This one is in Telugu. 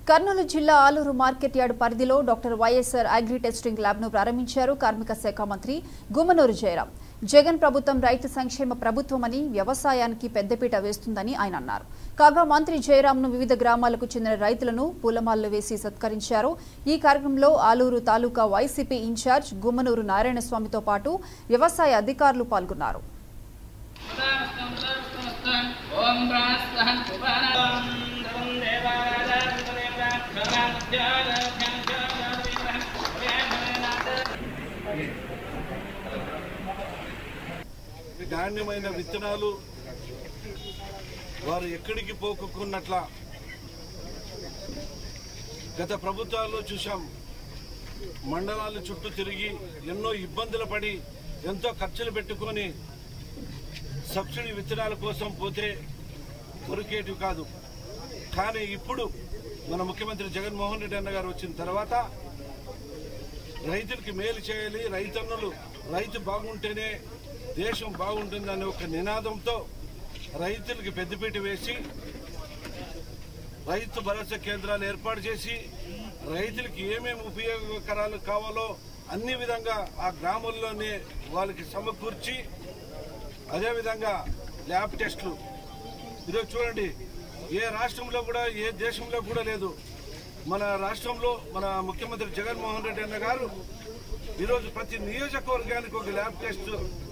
కర్నూలు జిల్లా ఆలూరు మార్కెట్ యార్డ్ పరిధిలో doctor YSR agri testing lab ను ప్రారంభించారు కార్మిక శాఖ మంత్రి గుమ్మనూరు జయరాం జగన్ ప్రభుత్వం రైతు సంక్షేమ ప్రభుత్వమని వ్యవసాయానికి పెద్దపీట వేస్తుందని ఆయన అన్నారు కాగా మంత్రి జయరాంను వివిధ గ్రామాలకు చెందిన రైతులను పూలమాలలు వేసి సత్కరించారు ఈ కార్యక్రమంలో ఆలూరు తాలూకా వైసీపీ ఇన్ఛార్జ్ గుమ్మనూరు నారాయణస్వామితో పాటు వ్యవసాయ అధికారులు పాల్గొన్నారు ఓం ప్రాస్తహం సుబానం దేవారాజ నాణ్యమైన విత్తనాలు వారు ఎక్కడికి పోకున్నట్ల గత ప్రభుత్వాల్లో చూశాం మండలాల చుట్టూ తిరిగి ఎన్నో ఇబ్బందులు పడి ఎంతో ఖర్చులు పెట్టుకొని సబ్సిడీ విత్తనాల కోసం పోతే దొరికేటివి కాదు కానీ ఇప్పుడు మన ముఖ్యమంత్రి జగన్మోహన్ రెడ్డి అన్న గారు వచ్చిన తర్వాత రైతులకి మేలు చేయాలి రైతన్నులు రైతు బాగుంటేనే దేశం బాగుంటుందనే ఒక నినాదంతో రైతులకి పెద్దపీట వేసి రైతు భరోసా కేంద్రాలు ఏర్పాటు చేసి రైతులకి ఏమేమి ఉపయోగకరాలు కావాలో అన్ని విధంగా ఆ గ్రామంలోనే వాళ్ళకి సమకూర్చి అదేవిధంగా ల్యాబ్ టెస్టులు ఈరోజు చూడండి ఏ రాష్ట్రంలో కూడా ఏ దేశంలో కూడా లేదు మన రాష్ట్రంలో మన ముఖ్యమంత్రి జగన్మోహన్ రెడ్డి అన్న గారు ఈరోజు ప్రతి నియోజకవర్గానికి ఒక ల్యాబ్ టెస్ట్